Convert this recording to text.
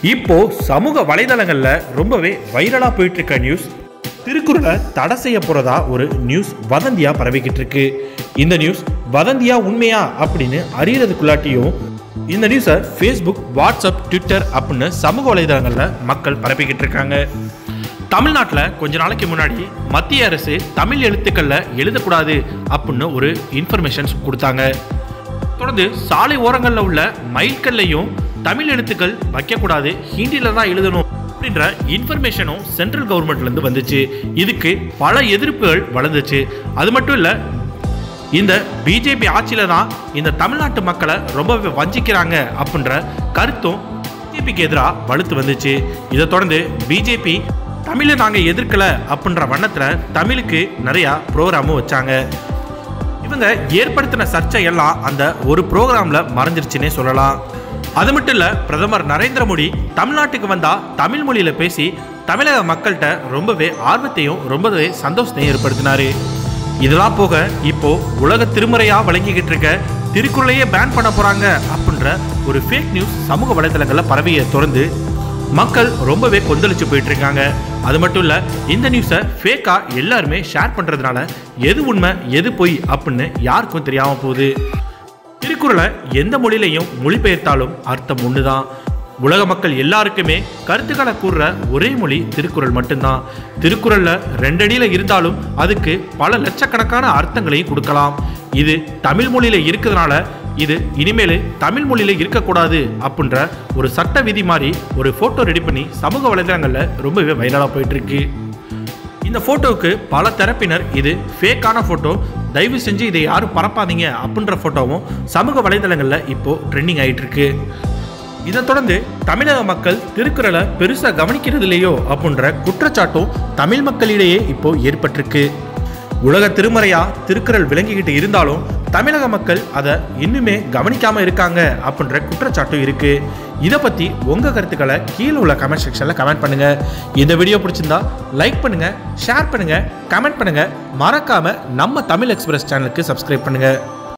இப்போ சமூக வலைதளங்கள்ல ரொம்பவே வைரலா போயிட்டு இருக்க நியூஸ் திருக்குறளை தடை செய்ய போறதா ஒரு நியூஸ் வதந்தியா பரவிக்கிட்டு இருக்கு இந்த நியூஸ் வதந்தியா உண்மையா அப்படின்னு அறியறதுக்குள்ளாட்டியும் இந்த நியூஸை ஃபேஸ்புக் வாட்ஸ்அப் ட்விட்டர் அப்படின்னு சமூக வலைதளங்களில் மக்கள் பரப்பிக்கிட்டு இருக்காங்க தமிழ்நாட்டில் கொஞ்ச நாளைக்கு முன்னாடி மத்திய அரசு தமிழ் எழுத்துக்களில் எழுதக்கூடாது அப்படின்னு ஒரு இன்ஃபர்மேஷன்ஸ் கொடுத்தாங்க தொடர்ந்து சாலை ஓரங்களில் உள்ள மைல்கல்லையும் தமிழ் எழுத்துக்கள் வைக்கக்கூடாது ஹிந்தியில் தான் எழுதணும் அப்படின்ற இன்ஃபர்மேஷனும் சென்ட்ரல் கவர்மெண்ட்லேருந்து வந்துச்சு இதுக்கு பல எதிர்ப்புகள் வளர்ந்துச்சு அது மட்டும் இல்லை இந்த பிஜேபி ஆட்சியில தான் இந்த தமிழ்நாட்டு மக்களை ரொம்பவே வஞ்சிக்கிறாங்க அப்படின்ற கருத்தும் பிஜேபிக்கு எதிராக வலுத்து வந்துச்சு இதை தொடர்ந்து பிஜேபி தமிழை நாங்கள் எதிர்க்கல அப்படின்ற வண்ணத்தில் தமிழுக்கு நிறையா ப்ரோக்ராமும் வச்சாங்க இவங்க ஏற்படுத்தின சர்ச்சை எல்லாம் அந்த ஒரு ப்ரோக்ராம்ல மறைஞ்சிருச்சுன்னே சொல்லலாம் அது மட்டும் இல்ல பிரதமர் நரேந்திர மோடி தமிழ்நாட்டுக்கு வந்தா தமிழ் மொழியில பேசி தமிழக மக்கள்கிட்ட ரொம்பவே ஆர்வத்தையும் ரொம்பவே சந்தோஷத்தையும் ஏற்படுத்தினாரு இதெல்லாம் போக இப்போ உலக திருமுறையா வழங்கிக்கிட்டு இருக்க திருக்குறளையே பேன் பண்ண போறாங்க அப்படின்ற ஒரு ஃபேக் நியூஸ் சமூக வலைதளங்களில் பரவிய தொடர்ந்து மக்கள் ரொம்பவே கொந்தளிச்சு போயிட்டு இருக்காங்க அது மட்டும் இல்ல இந்த நியூஸை ஃபேக்கா எல்லாருமே ஷேர் பண்றதுனால எது உண்மை எது பொய் அப்படின்னு யாருக்கும் தெரியாம போகுது திருக்குறளை எந்த மொழியிலையும் மொழிபெயர்த்தாலும் அர்த்தம் ஒண்ணுதான் உலக மக்கள் எல்லாருக்குமே கருத்துக்களை கூறுற ஒரே மொழி திருக்குறள் மட்டும்தான் திருக்குறள்ல ரெண்டடியில இருந்தாலும் அதுக்கு பல லட்சக்கணக்கான அர்த்தங்களையும் கொடுக்கலாம் இது தமிழ் மொழியில இருக்கிறதுனால இது இனிமேல் தமிழ் மொழியில இருக்கக்கூடாது அப்படின்ற ஒரு சட்ட விதி மாதிரி ஒரு போட்டோ ரெடி பண்ணி சமூக வலைதளங்களில் ரொம்பவே வைரலாக போயிட்டு இருக்கு இந்த போட்டோவுக்கு பல தரப்பினர் இது ஃபேக்கான போட்டோ தயவு செஞ்சு இதை யாரும் பரப்பாதீங்க அப்படின்ற போட்டோவும் சமூக வலைதளங்களில் இப்போ ட்ரெண்டிங் ஆயிட்டு இருக்கு இதை தொடர்ந்து தமிழக மக்கள் திருக்குறளை பெருசாக கவனிக்கிறது இல்லையோ அப்படின்ற குற்றச்சாட்டும் தமிழ் மக்களிடையே இப்போ ஏற்பட்டிருக்கு உலக திருமறையா திருக்குறள் விளங்கிக்கிட்டு இருந்தாலும் தமிழக மக்கள் அதை இன்னுமே கவனிக்காம இருக்காங்க அப்படின்ற குற்றச்சாட்டும் இருக்கு இதை பத்தி உங்க கருத்துக்களை கீழே உள்ள கமெண்ட் செக்ஷன்ல கமெண்ட் பண்ணுங்க இந்த வீடியோ பிடிச்சிருந்தா லைக் பண்ணுங்க ஷேர் பண்ணுங்க கமெண்ட் பண்ணுங்க மறக்காம நம்ம தமிழ் எக்ஸ்பிரஸ் சேனலுக்கு சப்ஸ்கிரைப் பண்ணுங்க